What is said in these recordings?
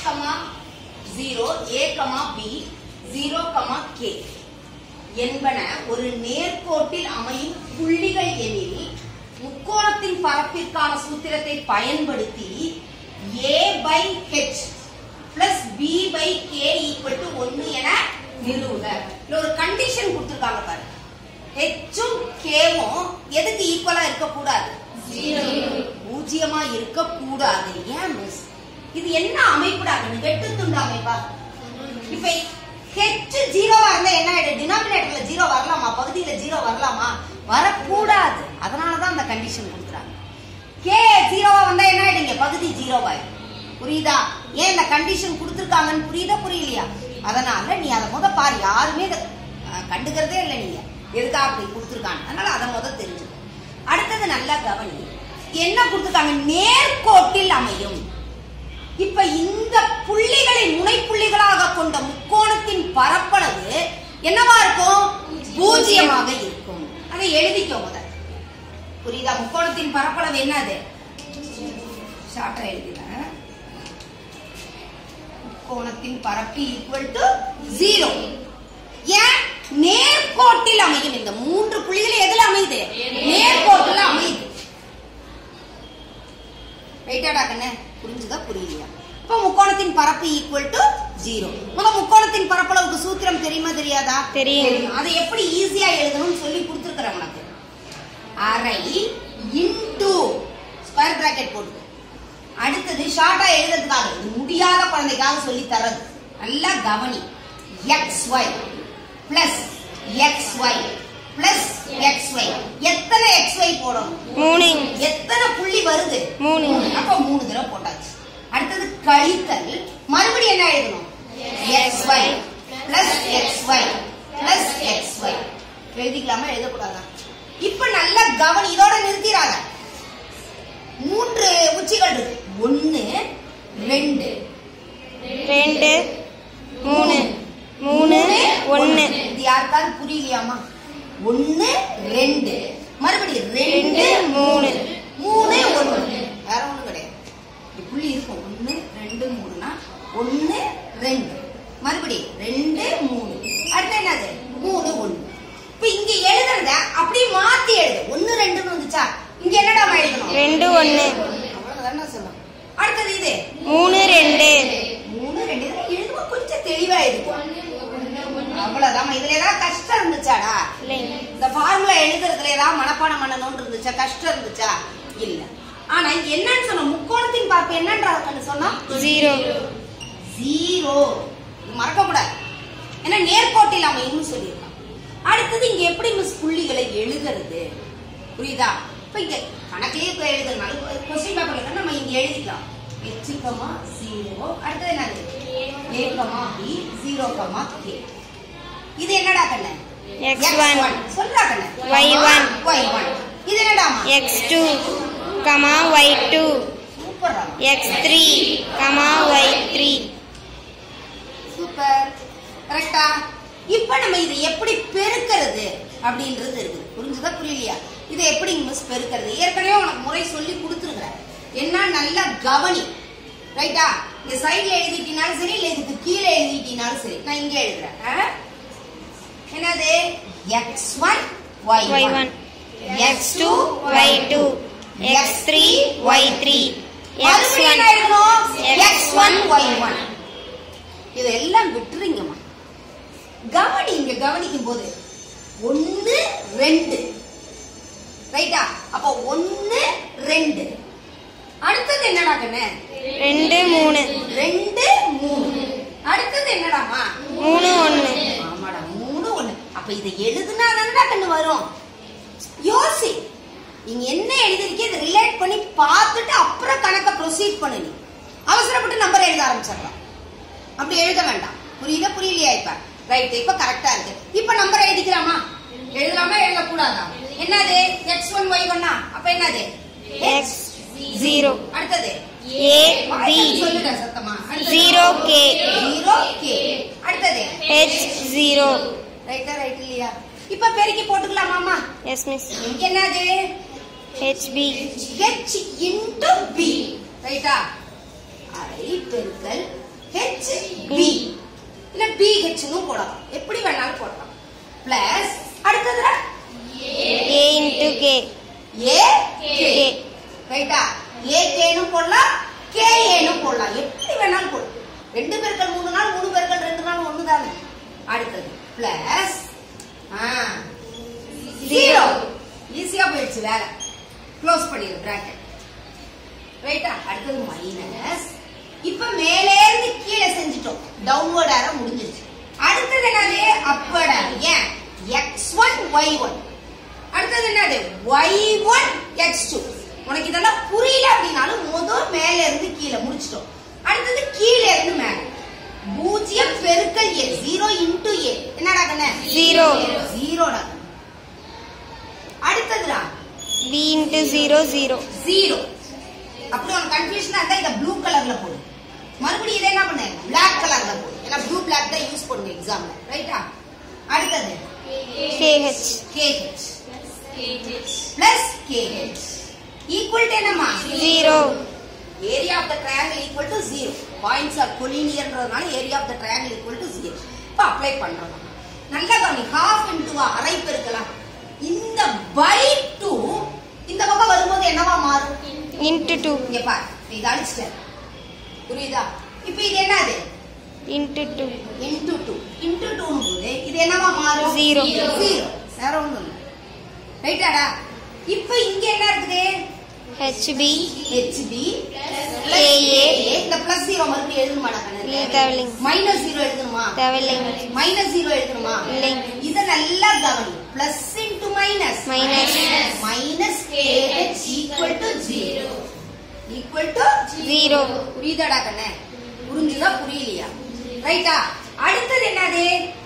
Comma zero A comma B zero comma K என்பன ஒரு நேர்கோட்டில் அமையும் புள்ளிகள் எனில் முக்கோணத்தின் பரப்பிற்கான சூத்திரத்தை பயன்படுத்தி a by H plus B by K equal to ஒன்னு என நிறுவுக இல்ல ஒரு கண்டிஷன் கொடுத்திருக்காங்க பாரு ஹெச்சும் கேவும் எதுக்கு ஈக்குவலா இருக்கக்கூடாது பூஜ்ஜியமா இருக்கக்கூடாது ஏன் மிஸ் இது என்ன அமைப்புடாங்க வெட்டு துண்டு அமைப்பா இப்ப ஹெச் ஜீரோவா இருந்தா என்ன ஆயிடும் டினாமினேட்டர்ல ஜீரோ வரலாமா பகுதியில ஜீரோ வரலாமா வரக்கூடாது அதனாலதான் அந்த கண்டிஷன் கொடுக்குறாங்க கே ஜீரோவா வந்தா என்ன ஆயிடுங்க பகுதி ஜீரோவாயிடும் புரியுதா ஏன் இந்த கண்டிஷன் கொடுத்துருக்காங்கன்னு புரியுதா புரியலையா அதனால நீ அதை முத பாரு யாருமே இதை அஹ், கண்டுக்கிறதே இல்லை நீங்க எதுக்காக அப்படி கொடுத்துருக்காங்க அதனால அதை முத தெரிஞ்சுக்கோ அடுத்தது நல்லா கவனி என்ன கொடுத்துருக்காங்க நேர்கோட்டில் அமையும் இப்ப இந்த புள்ளிகளை முனைப்புள்ளிகளாக கொண்ட முக்கோணத்தின் பரப்பளவு என்னவா இருக்கும் பூஜ்ஜியமாக இருக்கும் அதை எழுதிக்கோ முத புரியுதா முக்கோணத்தின் பரப்பளவு என்னது ஷார்ட்டா எழுதினேன் முக்கோணத்தின் பரப்பு ஈக்குவல் டு ஜீரோ ஏன் நேர்கோட்டில் அமையும் இந்த மூன்று புள்ளிகள் எதுல அமையுது நேர்கோட்டில் அமையுது ரைட்டாடா கண்ணு புரிஞ்சுதா புரியலையா இப்ப முக்கோணத்தின் பரப்பு ஈக்குவல் டு ஜீரோ முத முக்கோணத்தின் பரப்பளவுக்கு சூத்திரம் தெரியுமா தெரியாதா தெரியும். அதை எப்படி ஈஸியா எழுதணும்னு சொல்லி கொடுத்துருக்கிறேன் உனக்கு அரை இன்டு ஸ்கொயர் பிராக்கெட் போட்டு அடுத்தது ஷார்ட்டா எழுதுறதுக்காக இது முடியாத குழந்தைக்காக சொல்லி தரது நல்லா கவனி X Y plus X Y plus X Y எத்தனை எக்ஸ் ஒய் போடணும் மூணு எத்தனை புள்ளி வருது மூணு. அப்ப மூணு தடவை போட்டாச்சு அடுத்தது கழித்தல் மறுபடியும் என்ன எழுதணும் X Y plus X Y plus X Y எழுதிக்கலாமா எழுதக்கூடாதா இப்ப நல்லா கவனி இதோட நிறுத்திடாத மூன்று உச்சிகள் இருக்கு ஒன்னு ரெண்டு ரெண்டு மூணு மூணு ஒன்னு இது யாருக்காவது புரியலையாமா ஒன்னு ரெண்டு மறுபடியும் ரெண்டு ரெண்டு மூணு மூணு ஒண்ணு வேற ஒண்ணும் கிடையாது இப்படி புள்ளி இருக்கும் ஒண்ணு ரெண்டு மூணுனா ஒண்ணு ரெண்டு மறுபடியும் ரெண்டு மூணு அடுத்து என்னது மூணு ஒண்ணு இப்ப இங்க எழுதுறத அப்படியே மாத்தி எழுது ஒண்ணு ரெண்டுன்னு வந்துச்சா இங்க என்னடா எழுதணும் ரெண்டு ஒன்னு அவ்வளவுதானே சொல்லணும் அடுத்தது இது மூணு ரெண்டு மூணு ரெண்டு இதுல எழுதும்போது கொஞ்சம் தெளிவா இருக்கும் அவ்வளவுதான் இதுல ஏதாவது கஷ்டம் இருந்துச்சாடா இல்லைங்க இந்த ஃபார்முலா எழுதுறதுல ஏதாவது மனப்பாடம் பண்ணணும்னு இருந்துச்சா கஷ்டம் இருந்துச்சா இல்ல ஆனா இங்க என்னன்னு சொன்னோம் முக்கோணத்தின் பார்ப்பு என்னன்றது சொன்னா ஜீரோ ஜீரோ மறக்க கூடாது ஏன்னா நேர்கோட்டில் அமையும்னு சொல்லியிருக்கான் அடுத்தது இங்க எப்படி மிஸ் புள்ளிகளை எழுதுறது புரியுதா இப்ப இங்க கணக்கிலேயே இப்ப எழுதுறதுனால கொஸ்டின் பேப்பர்ல நம்ம இங்க எழுதிக்கலாம் எச் கமா ஜீரோ அடுத்தது என்னது A comma B zero comma K இது என்னடா கண்ணு X1. சொல்றா கண்ணு Y1. Y1 இது என்னடாமா X two comma Y two சூப்பர்டா X three comma Y three super கரெக்டா இப்ப நம்ம இதை எப்படி பெருக்கிறது அப்படின்றது இருக்குது புரிஞ்சுதா புரியலையா இதை எப்படி மிஸ் பெருக்கிறது ஏற்கனவே உனக்கு முறை சொல்லி கொடுத்துருக்குறேன் என்ன நல்லா கவனி ரைட்டா இந்த சைடுல எழுதிட்டீனாலும் சரி இல்ல இதுக்கு கீழே எழுதிட்டீனாலும் சரி நான் இங்க எழுதுறேன் ஆ? என்னது X one Y Y one one X two Y two X three Y three X மறுபடியும் ஒன் என்ன எழுதணும் எக்ஸ் ஒன் ஒய் ஒன் இதெல்லாம் விட்டுறீங்கம்மா கவனி இங்க கவனிக்கும் போது ஒன்னு ரெண்டு ரைட்டா அப்ப ஒன்னு ரெண்டு அடுத்தது என்னடா கண்ணு ரெண்டு மூணு ரெண்டு மூணு அடுத்தது என்னடாமா மூணு ஒன்னு ஆமாடா மூணு ஒண்ணு அப்ப இதை எழுதுனா தானடா கண்ணு வரும் யோசி நீங்க என்ன எழுதிருக்கே இதை ரிலேட் பண்ணி பார்த்துட்டு அப்புறம் கணக்க ப்ரொசீட் பண்ணு நீ அவசரப்பட்டு நம்பர் எழுத ஆரம்பிச்சிடலாம் அப்படி எழுத வேண்டாம் புரியுதா புரியலையா இப்ப ரைட் இப்ப கரெக்டா இருக்கு இப்ப நம்பர் எழுதிக்கலாமா எழுதலாமா எழுதக்கூடாதா என்னது எக்ஸ் ஒன் ஒய் ஒன்னா அப்ப என்னது எக்ஸ் ஜீரோ அடுத்தது ஏ பி சொல்லுங்க சத்தமா ஜீரோ கே ஜீரோ கே அடுத்தது ஹெச் ஜீரோ ரைட்டா ரைட் இல்லையா இப்ப பெருக்கி போட்டுக்கலாமாமா எஸ் மிஸ் இங்க என்னது H B h into B ரைட்டா அரை பெருக்கல் ஹெச் பி இல்ல பி ஹெச்னு போடலாம் எப்படி வேணாலும் போடலாம் பிளஸ் அடுத்ததுல A into K. A K K. ரைட்டா ஏ கேனு போடலாம் கே ஏனு போடலாம் எப்படி வேணாலும் போடலாம் ரெண்டு பேர்கள் மூணு நாள் மூணு பேர்கள் ரெண்டு நாள் ஒண்ணு தானே அடுத்தது பிளஸ் ஜீரோ ஈஸியா போயிடுச்சு வேலை க்ளோஸ் பண்ணிடு பிராக்கெட் ரைட்டா அடுத்தது மைனஸ் இப்ப மேலே இருந்து கீழே செஞ்சுட்டோம் டவுன்வர்ட் ஆர முடிஞ்சிருச்சு அடுத்தது என்னது அப்வர்ட் ஆர ஏன் எக்ஸ் ஒன் ஒய் ஒன் அடுத்தது என்னது ஒய் ஒன் எக்ஸ் டூ உனக்கு இதெல்லாம் புரியல அப்படின்னாலும் முதல் மேல இருந்து கீழே முடிச்சிட்டோம் அடுத்தது கீழே இருந்து மேல பூஜ்ஜியம் பெருக்கல் ஏ ஜீரோ இன்டு ஏ என்னடா கண்ணே Zero. ஜீரோடா அடுத்ததுடா B into 0, 0. ஜீரோ அப்படி உனக்கு கன்ஃபியூஷனா இருந்தா இத ப்ளூ கலர்ல போடு மறுபடியும் இதை என்ன பண்ணு பிளாக் கலர்ல போடு ஏன்னா ப்ளூ பிளாக் தான் யூஸ் பண்ணுங்க எக்ஸாம்ல ரைட்டா அடுத்தது KH. KH plus KH equal to என்னம்மா 0. Area of the triangle equal to zero points are கொலினியர்ன்றதுனால area of the triangle equal to zero இப்போ அப்ளை பண்றோம் நம்ம. நல்லா கவனி ஹாஃப் இன்டுவா அரை பெருக்கலாம் இந்த பை டூ இந்த பக்கம் வரும்போது என்னவா மாறும் Into 2. இங்க பாரு இது அடிச்சிட்டேன் புரியுதா இப்போ இது என்னது Into 2. இன்டு டூ இன்டு டூன்னு போது இது என்னவா மாறும் Zero. ஜீரோ வேற ஒண்ணும் இல்லை ரைட்டாடா இப்போ இங்க என்ன இருக்குது HB. HB KA. இந்த பிளஸ் ஜீரோ மறுபடியும் எழுதணுமாடா இல்லை, தேவையில்லைங்க. மைனஸ் ஜீரோ எழுதணுமா தேவையில்லைங்க. மைனஸ் ஜீரோ எழுதணுமா இல்லைங்க. இத நல்லா கவனி plus into minus Minus. Minus KH equal to zero equal to Zero. புரியுதாடா கண்ணே புரிஞ்சுதா புரியலையா ரைட்டா அடுத்தது என்னது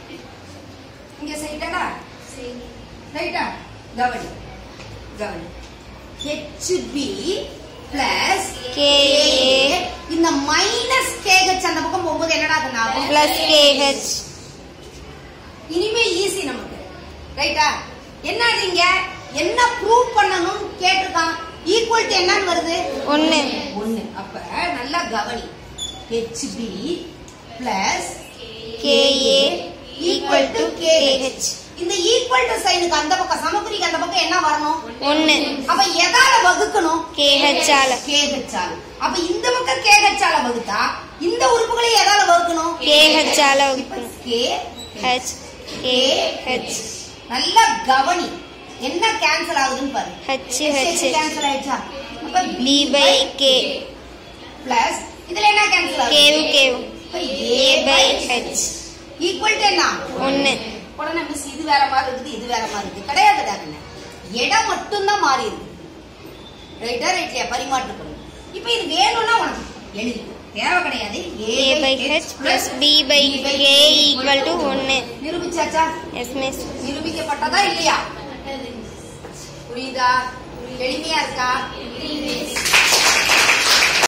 இங்க சைட்டாடா ரைட்டா கவனி கவனி ஹெச்பி பிளஸ் KA. இந்த மைனஸ் கேஹெச் அந்த பக்கம் போகும்போது என்னடா ஆகும் Plus KH. இனிமே ஈஸி நமக்கு ரைட்டா என்னது இங்க என்ன ப்ரூவ் பண்ணணும்னு கேட்டிருக்கான் ஈக்குவல் டு என்னன்னு வருது 1. ஒண்ணு அப்ப நல்லா கவனி HB plus KA equal to KH. இந்த ஈக்குவல் டு சைனுக்கு அந்த பக்கம் சமக்குறிக்கு அந்த பக்கம் என்ன வரணும் 1. அப்ப எதால வகுக்கணும் KH ஆல. KH ஆல அப்ப இந்த பக்கம் KH ஆல வகுத்தா இந்த உறுப்புகளை எதால வகுக்கணும் KH ஆல இப்ப வகுக்கணும். K H. KH. நல்லா கவனி என்ன கேன்சல் ஆகுதுன்னு பாரு H, H. கேன்சல் ஆயிடுச்சா அப்ப B by K. பிளஸ் இதுல என்ன கேன்சல் ஆகுது K, K. A by H. Equal to என்ன 1. உடனே மிஸ் இது வேற மாதிரி இருக்குது இது வேற மாதிரி இருக்கு கிடையாது தானே இடம் மட்டும்தான் மாறி இருக்கு ரைட்டா ரைட்லையா பரிமாற்றப்படும் இப்ப இது வேணும்னா உனக்கு எழுதி தேவை கிடையாது A by H plus B by K equal to 1. நிரூபிச்சாச்சா Yes, miss. நிரூபிக்கப்பட்டதா இல்லையா புரியுதா எளிமையா இருக்கா